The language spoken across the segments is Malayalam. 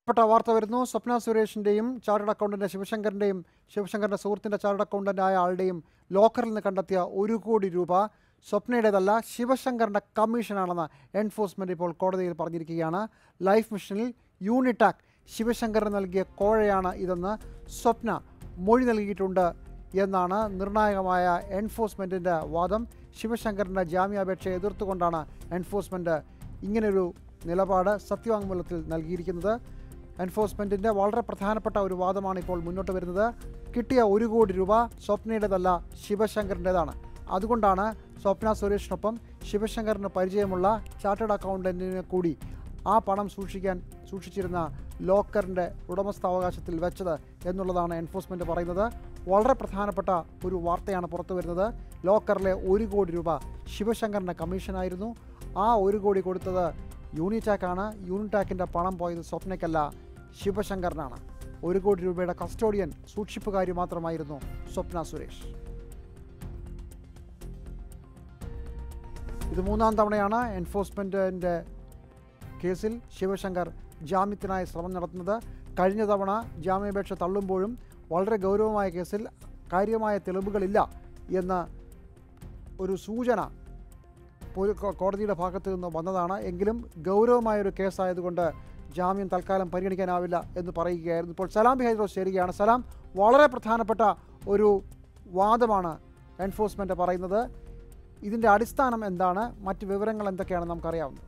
പ്പെട്ട വാർത്ത വരുന്നു സ്വപ്ന സുരേഷിന്റെയും ചാർട്ടേഡ് അക്കൗണ്ടന്റ് ശിവശങ്കറിന്റെയും ശിവശങ്കറിന്റെ സുഹൃത്തിന്റെ ചാർട്ടേഡ് അക്കൗണ്ടന്റ് ആയ ആളുടെയും ലോക്കറിൽ നിന്ന് കണ്ടെത്തിയ ഒരു കോടി രൂപ സ്വപ്നയുടേതല്ല ശിവശങ്കറിന്റെ കമ്മീഷനാണെന്ന് എൻഫോഴ്സ്മെന്റ് ഇപ്പോൾ കോടതിയിൽ പറഞ്ഞിരിക്കുകയാണ് ലൈഫ് മിഷനിൽ യൂണിടാക് ശിവശങ്കറിന് നൽകിയ കോഴയാണ് ഇതെന്ന് സ്വപ്ന മൊഴി നൽകിയിട്ടുണ്ട് എന്നാണ് നിർണായകമായ എൻഫോഴ്സ്മെന്റിന്റെ വാദം ശിവശങ്കറിന്റെ ജാമ്യാപേക്ഷയെ എതിർത്തുകൊണ്ടാണ് എൻഫോഴ്സ്മെന്റ് ഇങ്ങനൊരു നിലപാട് സത്യവാങ്മൂലത്തിൽ നൽകിയിരിക്കുന്നത് എൻഫോഴ്സ്മെന്റിന്റെ വളരെ പ്രധാനപ്പെട്ട ഒരു വാദമാണ് ഇപ്പോൾ മുന്നോട്ട് വരുന്നത് കിട്ടിയ ഒരു കോടി രൂപ സ്വപ്നയുടേതല്ല ശിവശങ്കറിൻ്റെതാണ് അതുകൊണ്ടാണ് സ്വപ്ന സുരേഷിനൊപ്പം ശിവശങ്കറിന് പരിചയമുള്ള ചാർട്ടേഡ് അക്കൗണ്ടന്റിനെ കൂടി ആ പണം സൂക്ഷിക്കാൻ സൂക്ഷിച്ചിരുന്ന ലോക്കറിൻ്റെ ഉടമസ്ഥാവകാശത്തിൽ വെച്ചത് എന്നുള്ളതാണ് എൻഫോഴ്സ്മെൻറ്റ് പറയുന്നത് വളരെ പ്രധാനപ്പെട്ട ഒരു വാർത്തയാണ് പുറത്തു വരുന്നത് ലോക്കറിലെ ഒരു കോടി രൂപ ശിവശങ്കറിൻ്റെ കമ്മീഷനായിരുന്നു ആ ഒരു കോടി കൊടുത്തത് യൂണിടാക്കാണ് യൂണിടാക്കിൻ്റെ പണം പോയത് സ്വപ്നയ്ക്കല്ല ശിവശങ്കറിനാണ് ഒരു കോടി രൂപയുടെ കസ്റ്റോഡിയൻ സൂക്ഷിപ്പുകാരി മാത്രമായിരുന്നു സ്വപ്ന സുരേഷ് ഇത് മൂന്നാം തവണയാണ് എൻഫോഴ്സ്മെൻറ്റിൻ്റെ കേസിൽ ശിവശങ്കർ ജാമ്യത്തിനായി ശ്രമം നടത്തുന്നത് കഴിഞ്ഞ തവണ ജാമ്യാപേക്ഷ തള്ളുമ്പോഴും വളരെ ഗൗരവമായ കേസിൽ കാര്യമായ തെളിവുകളില്ല എന്ന ഒരു സൂചന പോലീ- കോ- കോടതിയുടെ ഭാഗത്തു നിന്ന് വന്നതാണ് എങ്കിലും ഗൗരവമായൊരു കേസായതുകൊണ്ട് ജാമ്യം തൽക്കാലം പരിഗണിക്കാനാവില്ല എന്ന് പറയുകയായിരുന്നു ഇപ്പോൾ സലാം ബി ഹൈദ്രോസ് ചേരുകയാണ് സലാം വളരെ പ്രധാനപ്പെട്ട ഒരു വാദമാണ് എൻഫോഴ്സ്മെൻറ്റ് പറയുന്നത് ഇതിൻ്റെ അടിസ്ഥാനം എന്താണ് മറ്റ് വിവരങ്ങൾ എന്തൊക്കെയാണ് നമുക്കറിയാവുന്നത്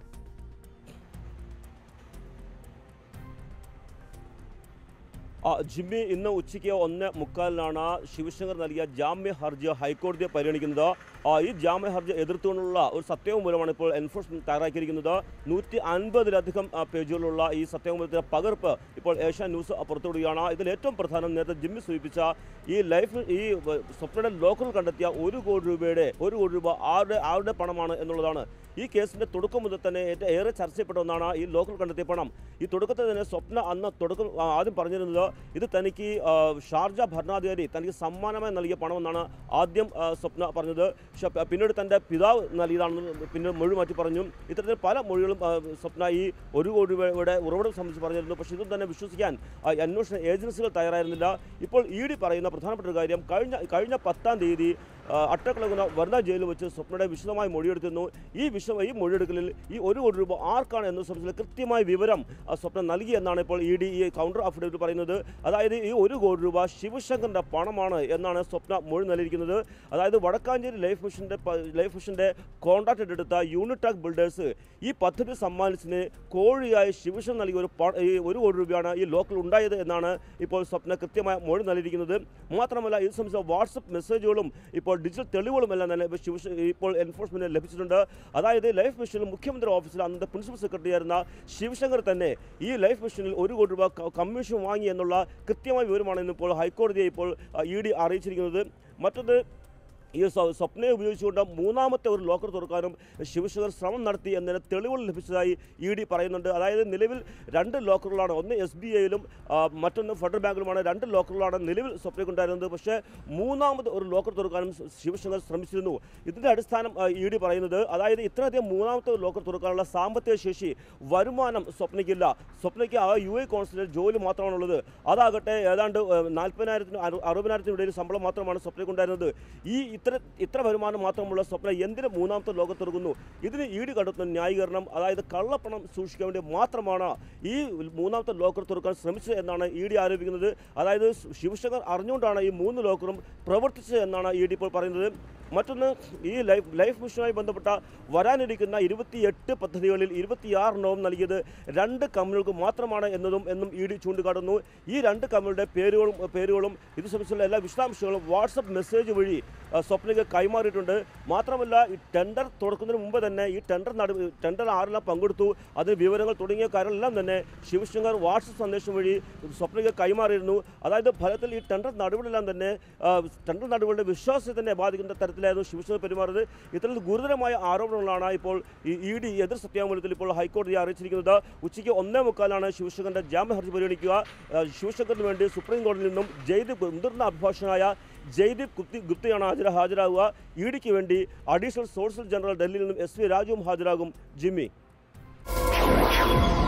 ആ, ജിമ്മി ഇന്ന് ഉച്ചയ്ക്ക് ഒന്ന് മുക്കാലിനാണ് ശിവശങ്കർ നൽകിയ ജാമ്യ ഹർജി ഹൈക്കോടതിയെ പരിഗണിക്കുന്നത് ആ, ഈ ജാമ്യ ഹർജി എതിർത്തുകൊണ്ടുള്ള ഒരു സത്യവാങ്മൂലമാണ് ഇപ്പോൾ എൻഫോഴ്സ്മെന്റ് തയ്യാറാക്കിയിരിക്കുന്നത് നൂറ്റി അൻപതിലധികം ആ, പേജുകളുള്ള ഈ സത്യവാങ്മൂലത്തിന്റെ പകർപ്പ് ഇപ്പോൾ ഏഷ്യ ന്യൂസ് പുറത്തുവിടുകയാണ് ഇതിൽ ഏറ്റവും പ്രധാനം നേരത്തെ ജിമ്മി സൂചിപ്പിച്ച ഈ ലൈഫ് ഈ വ- സ്വപ്നയുടെ ലോക്കറിൽ കണ്ടെത്തിയ ഒരു കോടി രൂപയുടെ ഒരു കോടി രൂപ ആരുടെ ആരുടെ പണമാണ് എന്നുള്ളതാണ് ഈ കേസിന്റെ തുടക്കം മുതൽ തന്നെ ഏറ്റവും ഏറെ ചർച്ച ചെയ്യപ്പെട്ട ഒന്നാണ് ഈ ലോക്കൽ കണ്ടെത്തിയ പണം ഈ തുടക്കത്തിൽ തന്നെ സ്വപ്ന അന്ന് തുടക്കം ആ, ആദ്യം പറഞ്ഞിരുന്നത് ഇത് തനിക്ക് ആ, ഷാർജ ഭരണാധികാരി തനിക്ക് സമ്മാനമായി നൽകിയ പണമെന്നാണ് ആദ്യം ആ, സ്വപ്ന പറഞ്ഞത് പക്ഷെ പ- പിന്നീട് തൻ്റെ പിതാവ് നൽകിയതാണെന്ന് പിന്നീട് മൊഴി മാറ്റി പറഞ്ഞു ഇത്തരത്തിൽ പല മൊഴികളും ആ, സ്വപ്ന ഈ ഒരു കോടി രൂപയുടെ ഉറവിടം സംബന്ധിച്ച് പറഞ്ഞിരുന്നു പക്ഷേ ഇതും തന്നെ വിശ്വസിക്കാൻ ആ, അന്വേഷണ ഏജൻസികൾ തയ്യാറായിരുന്നില്ല ഇപ്പോൾ ഇ ഡി പറയുന്ന പ്രധാനപ്പെട്ട ഒരു കാര്യം കഴിഞ്ഞ കഴിഞ്ഞ പത്താം തീയതി ആ, അട്ടക്കുളങ്ങുന്ന വനിതാ ജയിലിൽ വെച്ച് സ്വപ്നയുടെ വിശദമായി മൊഴിയെടുത്തിരുന്നു ഈ വിശ ഈ മൊഴിയെടുക്കലിൽ ഈ ഒരു കോടി രൂപ ആർക്കാണ് എന്ന സംബന്ധിച്ച് കൃത്യമായ വിവരം ആ, സ്വപ്ന നൽകി എന്നാണ് ഇപ്പോൾ ഇ ഡി ഈ കൗണ്ടർ അഫിഡവിറ്റ് പറയുന്നത് അതായത് ഈ ഒരു കോടി രൂപ ശിവശങ്കറിന്റെ പണമാണ് എന്നാണ് സ്വപ്ന മൊഴി നൽകിയിരിക്കുന്നത് അതായത് വടക്കാഞ്ചേരി ലൈഫ് മിഷന്റെ പ- ലൈഫ് മിഷന്റെ കോൺട്രാക്ട് എടുത്ത യൂണിടാക് ബിൽഡേഴ്സ് ഈ പദ്ധതി സമ്മാനിച്ചതിന് കോഴിയായി ശിവശങ്കർ നൽകിയ ഒരു പ- ഈ ഒരു കോടി രൂപയാണ് ഈ ലോക്കൽ ഉണ്ടായത് എന്നാണ് ഇപ്പോൾ സ്വപ്ന കൃത്യമായ മൊഴി നൽകിയിരിക്കുന്നത് മാത്രമല്ല ഇത് സംബന്ധിച്ച വാട്സപ്പ് മെസ്സേജുകളും ഇപ്പോൾ ഡിജിറ്റൽ തെളിവുകളും എല്ലാം തന്നെ ഇപ്പോൾ ശിവശ ഇപ്പോൾ എൻഫോഴ്സ്മെന്റ് ലഭിച്ചിട്ടുണ്ട് അതായത് ലൈഫ് മിഷനിൽ മുഖ്യമന്ത്രി ഓഫീസിൽ അന്നത്തെ പ്രിൻസിപ്പൽ സെക്രട്ടറി ആയിരുന്ന ശിവശങ്കർ തന്നെ ഈ ലൈഫ് മിഷനിൽ ഒരു കോടി രൂപ ക- കമ്മീഷൻ വാങ്ങി എന്നുള്ള കൃത്യമായ വിവരമാണ് ഇന്നിപ്പോൾ ഹൈക്കോടതിയെ ഇപ്പോൾ ഇ ഡി അറിയിച്ചിരിക്കുന്നത് മറ്റൊന്ന് ഈ സ്വ- സ്വപ്നയെ ഉപയോഗിച്ചുകൊണ്ട് മൂന്നാമത്തെ ഒരു ലോക്കർ തുറക്കാനും ശിവശങ്കർ ശ്രമം നടത്തി എന്നതിന് തെളിവുകൾ ലഭിച്ചതായി ഇ ഡി പറയുന്നുണ്ട് അതായത് നിലവിൽ രണ്ട് ലോക്കറുകളാണ് ഒന്ന് എസ് ബി ഐയിലും മറ്റൊന്ന് ഫെഡറൽ ബാങ്കിലുമാണ് രണ്ട് ലോക്കറുകളാണ് നിലവിൽ സ്വപ്നയ്ക്കുണ്ടായിരുന്നത് പക്ഷേ മൂന്നാമത് ഒരു ലോക്കർ തുറക്കാനും ശ- ശിവശങ്കർ ശ്രമിച്ചിരുന്നു ഇതിൻ്റെ അടിസ്ഥാനം ഇ ഡി പറയുന്നത് അതായത് ഇത്രയധികം മൂന്നാമത്തെ ഒരു ലോക്കർ തുറക്കാനുള്ള സാമ്പത്തിക ശേഷി വരുമാനം സ്വപ്നയ്ക്കില്ല സ്വപ്നയ്ക്ക് ആ യു എ കോൺസുലേറ്റ് ജോലി മാത്രമാണുള്ളത് അതാകട്ടെ ഏതാണ്ട് നാൽപ്പതിനായിരത്തിന് അറുപതിനായിരത്തിന് ഇടയിൽ ശമ്പളം മാത്രമാണ് സ്വപ്നയ്ക്കുണ്ടായിരുന്നത് ഈ ഇത്ര ഇത്ര വരുമാനം മാത്രമുള്ള സ്വപ്ന എന്തിന് മൂന്നാമത്തെ ലോകത്ത് തുറക്കുന്നു ഇതിന് ഈട് കണ്ടെത്തുന്ന ന്യായീകരണം അതായത് കള്ളപ്പണം സൂക്ഷിക്കാൻ വേണ്ടി മാത്രമാണ് ഈ മൂന്നാമത്തെ ലോക്കർ തുറക്കാൻ ശ്രമിച്ചത് എന്നാണ് ഇ ഡി ആരോപിക്കുന്നത് അതായത് ശിവശങ്കർ അറിഞ്ഞുകൊണ്ടാണ് ഈ മൂന്ന് ലോക്കറും പ്രവർത്തിച്ചത് എന്നാണ് ഇ ഡി ഇപ്പോൾ പറയുന്നത് മറ്റൊന്ന് ഈ ലൈഫ് ലൈഫ് മിഷനുമായി ബന്ധപ്പെട്ട വരാനിരിക്കുന്ന ഇരുപത്തിയെട്ട് പദ്ധതികളിൽ ഇരുപത്തിയാറെണ്ണവും നൽകിയത് രണ്ട് കമ്പനികൾക്ക് മാത്രമാണ് എന്നതും എന്നും ഇ ഡി ചൂണ്ടിക്കാട്ടുന്നു ഈ രണ്ട് കമ്പനിയുടെ പേരുകളും പേരുകളും ഇത് സംബന്ധിച്ചുള്ള എല്ലാ വിശദാംശങ്ങളും വാട്സപ്പ് മെസ്സേജ് വഴി ആ, സ്വപ്നയ്ക്ക് കൈമാറിയിട്ടുണ്ട് മാത്രമല്ല ഈ ടെൻഡർ തുറക്കുന്നതിന് മുമ്പ് തന്നെ ഈ ടെൻഡർ നട ടെൻഡർ ആരെല്ലാം പങ്കെടുത്തു അതിന് വിവരങ്ങൾ തുടങ്ങിയ കാര്യങ്ങളെല്ലാം തന്നെ ശിവശങ്കർ വാട്സപ്പ് സന്ദേശം വഴി സ്വപ്നയ്ക്ക് കൈമാറിയിരുന്നു അതായത് ഫലത്തിൽ ഈ ടെൻഡർ നടപടിയെല്ലാം തന്നെ ആ, ടെൻഡർ നടപടിയുടെ വിശ്വാസത്തെ തന്നെ ബാധിക്കുന്ന തരത്തിലായിരുന്നു ശിവശങ്കർ പെരുമാറുന്നത് ഇത്തരത്തിൽ ഗുരുതരമായ ആരോപണങ്ങളാണ് ഇപ്പോൾ ഈ ഇ ഡി എതിർ സത്യാമൂലത്തിൽ ഇപ്പോൾ ഹൈക്കോടതിയെ അറിയിച്ചിരിക്കുന്നത് ഉച്ചയ്ക്ക് ഒന്നേ മുക്കാലാണ് ശിവശങ്കറിന്റെ ജാമ്യ ഹർജി പരിഗണിക്കുക ആ, ശിവശങ്കറിന് വേണ്ടി സുപ്രീം കോടതിയിൽ നിന്നും ജയ്ദീപ് മുതിർന്ന അഭിഭാഷകനായ ജയ്ദീപ് ഗുപ്തി ഗുപ്തയാണ് ഹാജര ഹാജരാകുക ഇ ഡിക്ക് വേണ്ടി അഡീഷണൽ സോഴ്സൽ ജനറൽ ഡൽഹിയിൽ നിന്നും എസ് വി രാജുവും ഹാജരാകും ജിമ്മി